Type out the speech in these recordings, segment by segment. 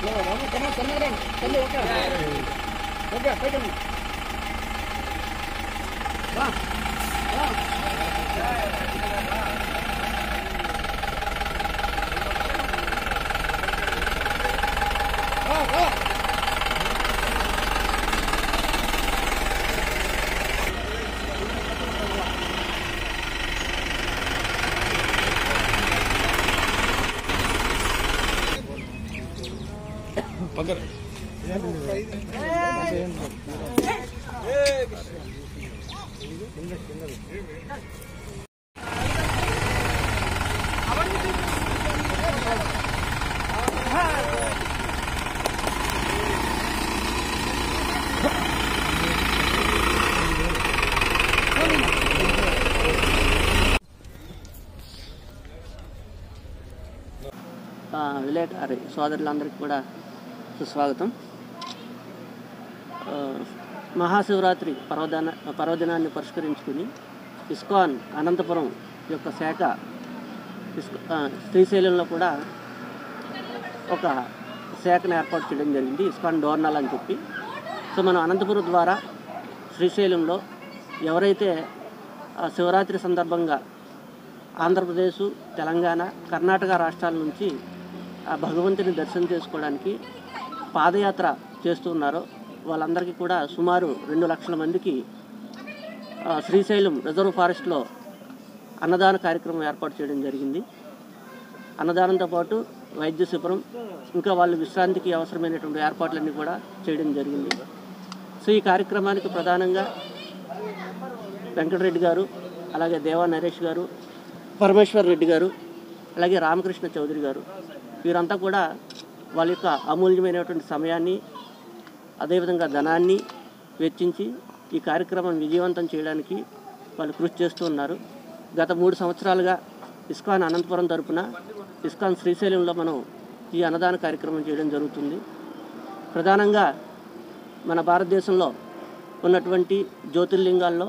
ఆ, విలేకరి సోదరులందరికీ కూడా సుస్వాగతం ఆ, మహాశివరాత్రి పర్వదిన పర్వదినాన్ని పురస్కరించుకుని ఇస్కాన్ అనంతపురం యొక్క శాఖ ఇస్క ఆ, శ్రీశైలంలో కూడా ఒక శాఖను ఏర్పాటు చేయడం జరిగింది ఇస్కాన్ డోర్నల్ అని చెప్పి సో మనం అనంతపురం ద్వారా శ్రీశైలంలో ఎవరైతే ఆ శివరాత్రి సందర్భంగా ఆంధ్రప్రదేశ్ తెలంగాణ కర్ణాటక రాష్ట్రాల నుంచి ఆ భగవంతుని దర్శనం చేసుకోవడానికి పాదయాత్ర చేస్తున్నారో వాళ్ళందరికీ కూడా సుమారు రెండు లక్షల మందికి ఆ, శ్రీశైలం రిజర్వ్ ఫారెస్ట్లో అన్నదాన కార్యక్రమం ఏర్పాటు చేయడం జరిగింది అన్నదానంతో పాటు వైద్య శిబిరం ఇంకా వాళ్ళ విశ్రాంతికి అవసరమైనటువంటి ఏర్పాట్లన్నీ కూడా చేయడం జరిగింది సో ఈ కార్యక్రమానికి ప్రధానంగా వెంకటరెడ్డి గారు అలాగే దేవా నరేష్ గారు పరమేశ్వర్ రెడ్డి గారు అలాగే రామకృష్ణ చౌదరి గారు వీరంతా కూడా వాళ్ళ యొక్క అమూల్యమైనటువంటి సమయాన్ని అదేవిధంగా ధనాన్ని వెచ్చించి ఈ కార్యక్రమం విజయవంతం చేయడానికి వాళ్ళు కృషి చేస్తూ ఉన్నారు గత మూడు సంవత్సరాలుగా ఇస్కాన్ అనంతపురం తరపున ఇస్కాన్ శ్రీశైలంలో మనం ఈ అన్నదాన కార్యక్రమం చేయడం జరుగుతుంది ప్రధానంగా మన భారతదేశంలో ఉన్నటువంటి జ్యోతిర్లింగాల్లో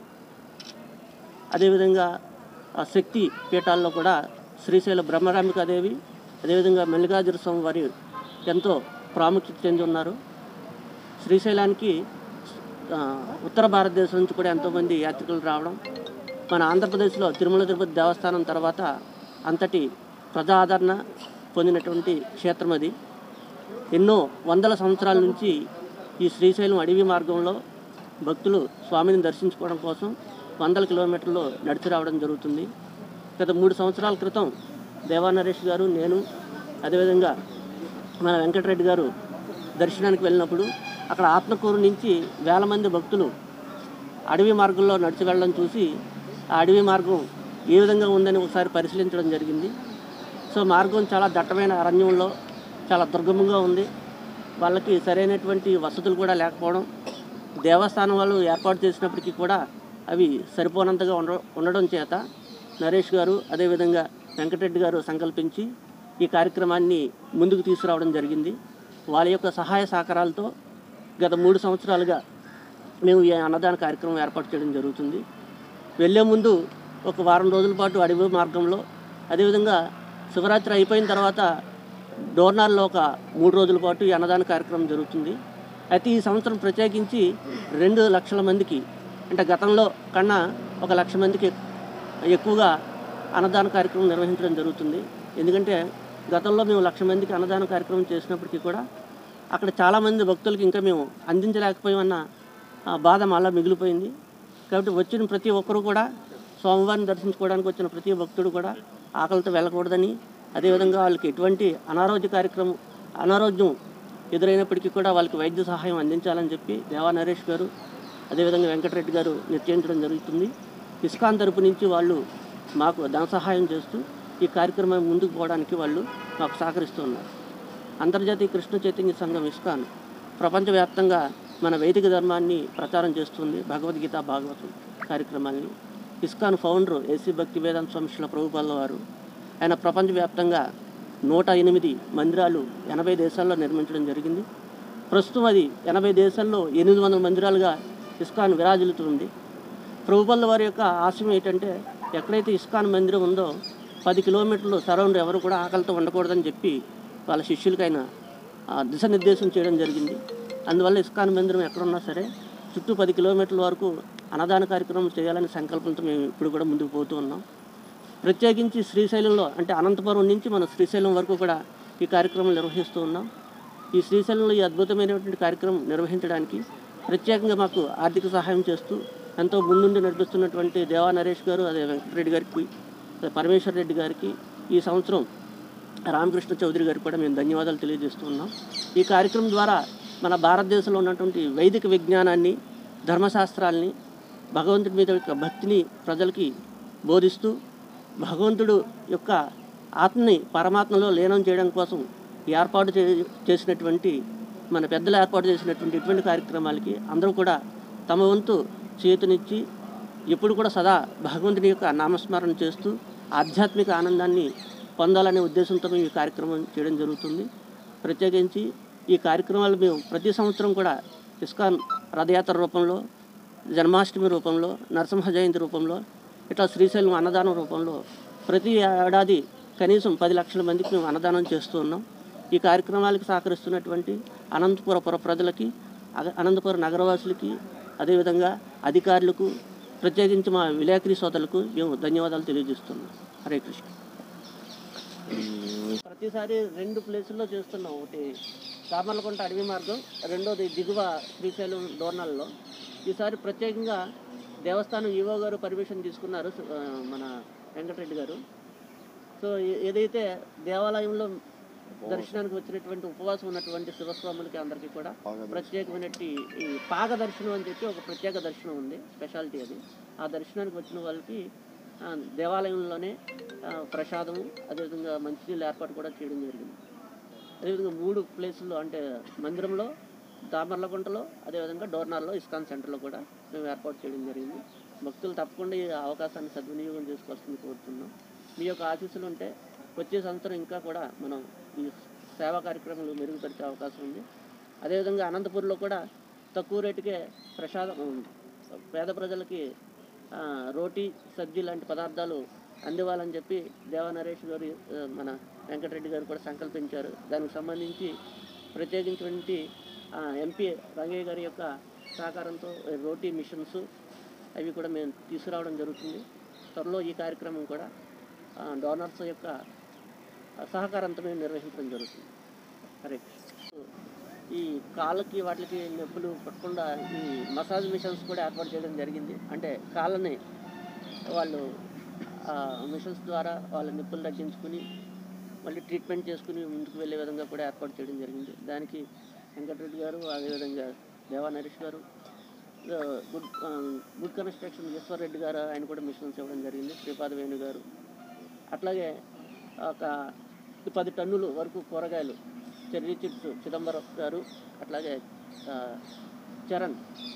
అదేవిధంగా ఆ శక్తి పీఠాల్లో కూడా శ్రీశైల బ్రహ్మరాంబికాదేవి అదేవిధంగా మల్లికార్జున స్వామి వారి ఎంతో ప్రాముఖ్యత చెంది ఉన్నారు శ్రీశైలానికి ఆ, ఉత్తర భారతదేశం నుంచి కూడా ఎంతోమంది యాత్రికులు రావడం మన ఆంధ్రప్రదేశ్లో తిరుమల తిరుపతి దేవస్థానం తర్వాత అంతటి ప్రజా ఆదరణ పొందినటువంటి క్షేత్రం అది ఎన్నో వందల సంవత్సరాల నుంచి ఈ శ్రీశైలం అడవి మార్గంలో భక్తులు స్వామిని దర్శించుకోవడం కోసం వందల కిలోమీటర్లు నడిచి రావడం జరుగుతుంది గత మూడు సంవత్సరాల క్రితం దేవా నరేష్ గారు నేను అదేవిధంగా మన వెంకటరెడ్డి గారు దర్శనానికి వెళ్ళినప్పుడు అక్కడ ఆత్మకూరు నుంచి వేల మంది భక్తులు అడవి మార్గంలో నడిచి వెళ్ళడం చూసి ఆ అడవి మార్గం ఏ విధంగా ఉందని ఒకసారి పరిశీలించడం జరిగింది సో మార్గం చాలా దట్టమైన అరణ్యంలో చాలా దుర్గమంగా ఉంది వాళ్ళకి సరైనటువంటి వసతులు కూడా లేకపోవడం దేవస్థానం వాళ్ళు ఏర్పాటు చేసినప్పటికీ కూడా అవి సరిపోనంతగా ఉండ ఉండడం చేత నరేష్ గారు అదేవిధంగా వెంకటరెడ్డి గారు సంకల్పించి ఈ కార్యక్రమాన్ని ముందుకు తీసుకురావడం జరిగింది వాళ్ళ యొక్క సహాయ సహకారాలతో గత మూడు సంవత్సరాలుగా మేము ఈ అన్నదాన కార్యక్రమం ఏర్పాటు చేయడం జరుగుతుంది వెళ్ళే ముందు ఒక వారం రోజుల పాటు అడవి మార్గంలో అదేవిధంగా శివరాత్రి అయిపోయిన తర్వాత డోర్నాల్లో ఒక మూడు రోజుల పాటు ఈ అన్నదాన కార్యక్రమం జరుగుతుంది అయితే ఈ సంవత్సరం ప్రత్యేకించి రెండు లక్షల మందికి అంటే గతంలో కన్నా ఒక లక్ష మందికి ఎక్కువగా అన్నదాన కార్యక్రమం నిర్వహించడం జరుగుతుంది ఎందుకంటే గతంలో మేము లక్ష మందికి అన్నదాన కార్యక్రమం చేసినప్పటికీ కూడా అక్కడ చాలామంది భక్తులకి ఇంకా మేము అందించలేకపోయామన్న ఆ, బాధ మళ్ళీ మిగిలిపోయింది కాబట్టి వచ్చిన ప్రతి ఒక్కరూ కూడా స్వామివారిని దర్శించుకోవడానికి వచ్చిన ప్రతి భక్తుడు కూడా ఆకలితో వెళ్ళకూడదని అదేవిధంగా వాళ్ళకి ఎటువంటి అనారోగ్య కార్యక్రమం అనారోగ్యం ఎదురైనప్పటికీ కూడా వాళ్ళకి వైద్య సహాయం అందించాలని చెప్పి దేవా నరేష్ గారు అదేవిధంగా వెంకటరెడ్డి గారు నిశ్చయించడం జరుగుతుంది ఇస్కాన్ తరపు నుంచి వాళ్ళు మాకు ధన సహాయం చేస్తూ ఈ కార్యక్రమం ముందుకు పోవడానికి వాళ్ళు మాకు సహకరిస్తున్నారు అంతర్జాతీయ కృష్ణ చైతన్య సంఘం ఇస్కాన్ ప్రపంచవ్యాప్తంగా మన వైదిక ధర్మాన్ని ప్రచారం చేస్తుంది భగవద్గీత భాగవతం కార్యక్రమాన్ని ఇస్కాన్ ఫౌండర్ ఏసీ భక్తి వేదాంత స్వామి శ్రీల ప్రభుపాల వారు ఆయన ప్రపంచవ్యాప్తంగా నూట ఎనిమిది మందిరాలు ఎనభై దేశాల్లో నిర్మించడం జరిగింది ప్రస్తుతం అది ఎనభై దేశాల్లో ఎనిమిది వందల మందిరాలుగా ఇస్కాన్ విరాజిల్లుతుంది ప్రభుపల్ల వారి యొక్క ఆశయం ఏంటంటే ఎక్కడైతే ఇస్కాన్ మందిరం ఉందో పది కిలోమీటర్లు సరౌండ్ ఎవరు కూడా ఆకలితో ఉండకూడదని చెప్పి వాళ్ళ శిష్యులకైనా ఆ, దిశానిర్దేశం చేయడం జరిగింది అందువల్ల ఇస్కాన్ మందిరం ఎక్కడున్నా సరే చుట్టూ పది కిలోమీటర్ల వరకు అన్నదాన కార్యక్రమం చేయాలని సంకల్పంతో మేము ఇప్పుడు కూడా ముందుకు పోతూ ఉన్నాం ప్రత్యేకించి శ్రీశైలంలో అంటే అనంతపురం నుంచి మనం శ్రీశైలం వరకు కూడా ఈ కార్యక్రమం నిర్వహిస్తూ ఉన్నాం ఈ శ్రీశైలంలో ఈ అద్భుతమైనటువంటి కార్యక్రమం నిర్వహించడానికి ప్రత్యేకంగా మాకు ఆర్థిక సహాయం చేస్తూ ఎంతో ముందుండి నడిపిస్తున్నటువంటి దేవా నరేష్ గారు అదే వెంకటరెడ్డి గారికి అదే పరమేశ్వర్ రెడ్డి గారికి ఈ సంవత్సరం రామకృష్ణ చౌదరి గారికి కూడా మేము ధన్యవాదాలు తెలియజేస్తూ ఉన్నాం ఈ కార్యక్రమం ద్వారా మన భారతదేశంలో ఉన్నటువంటి వైదిక విజ్ఞానాన్ని ధర్మశాస్త్రాల్ని భగవంతుడి మీద యొక్క భక్తిని ప్రజలకి బోధిస్తూ భగవంతుడు యొక్క ఆత్మని పరమాత్మలో లీనం చేయడం కోసం ఏర్పాటు చే చేసినటువంటి మన పెద్దలు ఏర్పాటు చేసినటువంటి ఇటువంటి కార్యక్రమాలకి అందరూ కూడా తమ వంతు చేతునిచ్చి ఎప్పుడు కూడా సదా భగవంతుని యొక్క నామస్మరణ చేస్తూ ఆధ్యాత్మిక ఆనందాన్ని పొందాలనే ఉద్దేశంతో మేము ఈ కార్యక్రమం చేయడం జరుగుతుంది ప్రత్యేకించి ఈ కార్యక్రమాలు మేము ప్రతి సంవత్సరం కూడా ఇస్కాన్ రథయాత్ర రూపంలో జన్మాష్టమి రూపంలో నరసింహ జయంతి రూపంలో ఇట్లా శ్రీశైలం అన్నదానం రూపంలో ప్రతి ఏడాది కనీసం పది లక్షల మందికి మేము అన్నదానం చేస్తూ ఉన్నాం ఈ కార్యక్రమాలకు సహకరిస్తున్నటువంటి అనంతపుర పుర ప్రజలకి అగ- అనంతపుర నగరవాసులకి అదేవిధంగా అధికారులకు ప్రత్యేకించి మా విలేకరి సోదరులకు మేము ధన్యవాదాలు తెలియజేస్తున్నాం హరే కృష్ణ ప్రతిసారి రెండు ప్లేసుల్లో చేస్తున్నాం ఒకటి సామర్లకుంట అడవి మార్గం రెండోది దిగువ శ్రీశైలం డోర్నల్లో ఈసారి ప్రత్యేకంగా దేవస్థానం ఈవో గారు పర్మిషన్ తీసుకున్నారు ఆ, మన వెంకటరెడ్డి గారు సో ఏ- ఏదైతే దేవాలయంలో దర్శనానికి వచ్చినటువంటి ఉపవాసం ఉన్నటువంటి శివస్వాములకి అందరికీ కూడా ప్రత్యేకమైనటువంటి ఈ పాగ దర్శనం అని చెప్పి ఒక ప్రత్యేక దర్శనం ఉంది స్పెషాలిటీ అది ఆ దర్శనానికి వచ్చిన వాళ్ళకి ఆ, దేవాలయంలోనే ఆ, ప్రసాదము అదేవిధంగా మంచినీళ్ళు ఏర్పాటు కూడా చేయడం జరిగింది అదేవిధంగా మూడు ప్లేసుల్లో అంటే మందిరంలో దామర్లగుంటలో అదేవిధంగా డోర్నార్లో ఇస్కాన్ సెంటర్లో కూడా మేము ఏర్పాటు చేయడం జరిగింది భక్తులు తప్పకుండా ఈ అవకాశాన్ని సద్వినియోగం చేసుకోవాల్సింది కోరుతున్నాం మీ యొక్క ఆశీస్సులు ఉంటే వచ్చే సంవత్సరం ఇంకా కూడా మనం ఈ సేవా కార్యక్రమాలు మెరుగుపరిచే అవకాశం ఉంది అదేవిధంగా అనంతపూర్లో కూడా తక్కువ రేటుకే ప్రసాదం పేద ప్రజలకి ఆ, రోటీ సబ్జీ లాంటి పదార్థాలు అందివ్వాలని చెప్పి దేవా నరేష్ గారు ఆ, మన వెంకటరెడ్డి గారు కూడా సంకల్పించారు దానికి సంబంధించి ప్రత్యేకించినటువంటి ఆ, ఎంపీ రంగయ్య గారి యొక్క సహకారంతో ఈ రోటీ మిషన్స్ అవి కూడా మేము తీసుకురావడం జరుగుతుంది త్వరలో ఈ కార్యక్రమం కూడా ఆ, డోనర్స్ యొక్క సహకారంతో మేము నిర్వహించడం జరుగుతుంది హరే కృష్ణ. ఈ కాళ్ళకి వాటికి నొప్పులు పట్టకుండా ఈ మసాజ్ మిషన్స్ కూడా ఏర్పాటు చేయడం జరిగింది అంటే కాళ్ళని వాళ్ళు ఆ మిషన్స్ ద్వారా వాళ్ళ నొప్పులు తగ్గించుకుని మళ్ళీ ట్రీట్మెంట్ చేసుకుని ముందుకు వెళ్ళే విధంగా కూడా ఏర్పాటు చేయడం జరిగింది దానికి వెంకటరెడ్డి గారు అదేవిధంగా దేవా నరేష్ గారు ఆ, గుడ్ ఆ, గుడ్ కన్స్ట్రక్షన్ ఈశ్వర్ రెడ్డి గారు ఆయన కూడా మిషన్స్ ఇవ్వడం జరిగింది శ్రీపాద వేణు గారు అట్లాగే ఒక పది టన్నులు వరకు కూరగాయలు చెర్రీ చిప్స్ చిదంబరం గారు అట్లాగే ఆ, చరణ్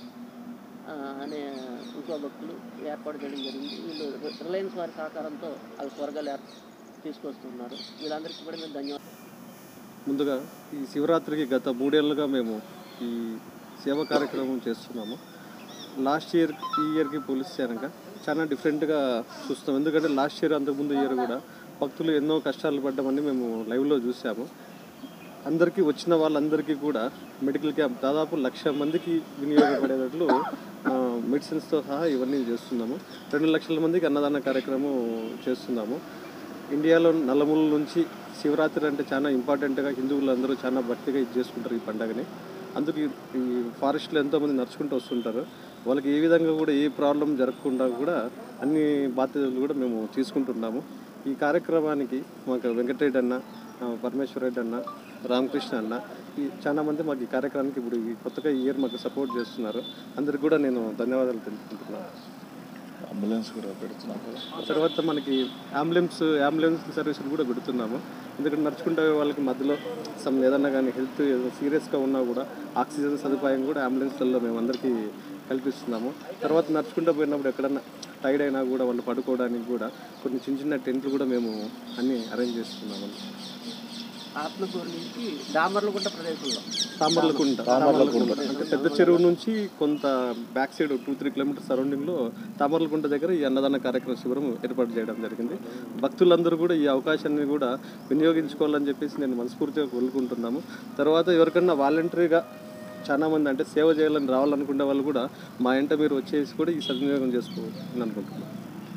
ఆ, అనే ఇంకో భక్తులు ఏర్పాటు చేయడం జరిగింది వీళ్ళు రి- రిలయన్స్ వారి సహకారంతో అవి కూరగాయలు ఏర్ తీసుకొస్తున్నారు వీళ్ళందరికీ కూడా మేము ధన్యవాదాలు ముందుగా ఈ శివరాత్రికి గత మూడేళ్లుగా మేము ఈ సేవ కార్యక్రమం చేస్తున్నాము లాస్ట్ ఇయర్ ఈ ఇయర్కి పోలిస్తే కనుక చాలా డిఫరెంట్గా చూస్తాం ఎందుకంటే లాస్ట్ ఇయర్ అంతకుముందు ఇయర్ కూడా భక్తులు ఎన్నో కష్టాలు పడ్డామని మేము లైవ్లో చూసాము అందరికీ వచ్చిన వాళ్ళందరికీ కూడా మెడికల్ క్యాంప్ దాదాపు లక్ష మందికి వినియోగపడేటట్లు మెడిసిన్స్తో సహా ఇవన్నీ చేస్తున్నాము రెండు లక్షల మందికి అన్నదాన కార్యక్రమం చేస్తున్నాము ఇండియాలో నలుమూల నుంచి శివరాత్రి అంటే చాలా ఇంపార్టెంట్గా హిందువులు అందరూ చాలా భక్తిగా ఇది చేసుకుంటారు ఈ పండగని అందుకు ఈ- ఈ ఫారెస్ట్లో ఎంతోమంది నడుచుకుంటూ వస్తుంటారు వాళ్ళకి ఏ విధంగా కూడా ఏ ప్రాబ్లం జరగకుండా కూడా అన్ని బాధ్యతలు కూడా మేము తీసుకుంటున్నాము ఈ కార్యక్రమానికి మాకు వెంకటరెడ్డి అన్న ఆ, పరమేశ్వర రెడ్డి అన్న రామకృష్ణ అన్న ఈ చాలా మంది మాకు ఈ కార్యక్రమానికి ఇప్పుడు ఈ కొత్తగా ఈ ఇయర్ మాకు సపోర్ట్ చేస్తున్నారు అందరికి కూడా నేను ధన్యవాదాలు తెలుపుకుంటున్నాను అంబులెన్స్ కూడా పెడుతున్నాం కదా తర్వాత మనకి అంబులెన్స్ అంబులెన్స్ సర్వీసులు కూడా పెడుతున్నాము ఎందుకంటే నడుచుకుంటే వాళ్ళకి మధ్యలో సమ్ ఏదన్నా కానీ హెల్త్ సీరియస్గా ఉన్నా కూడా ఆక్సిజన్ సదుపాయం కూడా అంబులెన్స్లలో మేము అందరికీ కల్పిస్తున్నాము తర్వాత నడుచుకుంటూ పోయినప్పుడు ఎక్కడన్నా టైర్డ్ అయినా కూడా వాళ్ళు పడుకోవడానికి కూడా కొన్ని చిన్న చిన్న టెంట్లు కూడా మేము అన్నీ అరేంజ్ చేస్తున్నాము ఆత్మకూరు నుంచి దామర్లగుంట ప్రదేశంలో తామర్లకుంట తామర్లకుంట అంటే పెద్ద చెరువు నుంచి కొంత back side two three kilometre సరౌండింగ్లో తామర్లకుంట దగ్గర ఈ అన్నదాన కార్యక్రమ శిబిరం ఏర్పాటు చేయడం జరిగింది భక్తులందరూ కూడా ఈ అవకాశాన్ని కూడా వినియోగించుకోవాలని చెప్పేసి నేను మనస్ఫూర్తిగా కోరుకుంటున్నాము తర్వాత ఎవరికన్నా వాలంటరీగా చాలా మంది అంటే సేవ చేయాలని రావాలనుకునే వాళ్ళు కూడా మా ఇంట మీరు వచ్చేసి కూడా ఈ సద్వినియోగం చేసుకోవాలని అనుకుంటున్నాను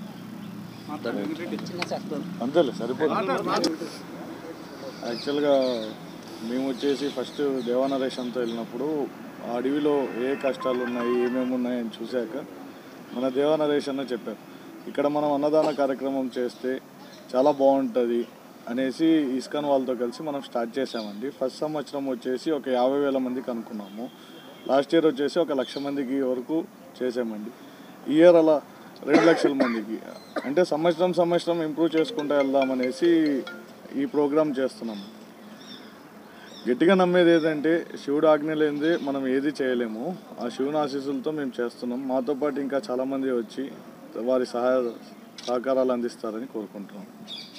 అంతేలే సరిపోతుంది యాక్చువల్గా మేము వచ్చేసి ఫస్ట్ దేవానరేషన్తో వెళ్ళినప్పుడు ఆ అడవిలో ఏ కష్టాలు ఉన్నాయి ఏమేమి ఉన్నాయని చూశాక మన దేవానరేషన్ చెప్పారు ఇక్కడ మనం అన్నదాన కార్యక్రమం చేస్తే చాలా బాగుంటుంది అనేసి ఇస్కాన్ వాళ్ళతో కలిసి మనం స్టార్ట్ చేసామండి ఫస్ట్ సంవత్సరం వచ్చేసి ఒక యాభై వేల మందికి అనుకున్నాము లాస్ట్ ఇయర్ వచ్చేసి ఒక లక్ష మందికి వరకు చేసామండి ఈ ఇయర్ అలా రెండు లక్షల మందికి అంటే సంవత్సరం సంవత్సరం ఇంప్రూవ్ చేసుకుంటూ వెళ్దామనేసి ఈ ప్రోగ్రామ్ చేస్తున్నాము గట్టిగా నమ్మేది ఏదంటే శివుడు ఆజ్ఞ లేనిదే మనం ఏది చేయలేము ఆ శివుని ఆశీస్సులతో మేము చేస్తున్నాం మాతో పాటు ఇంకా చాలామంది వచ్చి వారి సహాయ సహకారాలు అందిస్తారని కోరుకుంటున్నాం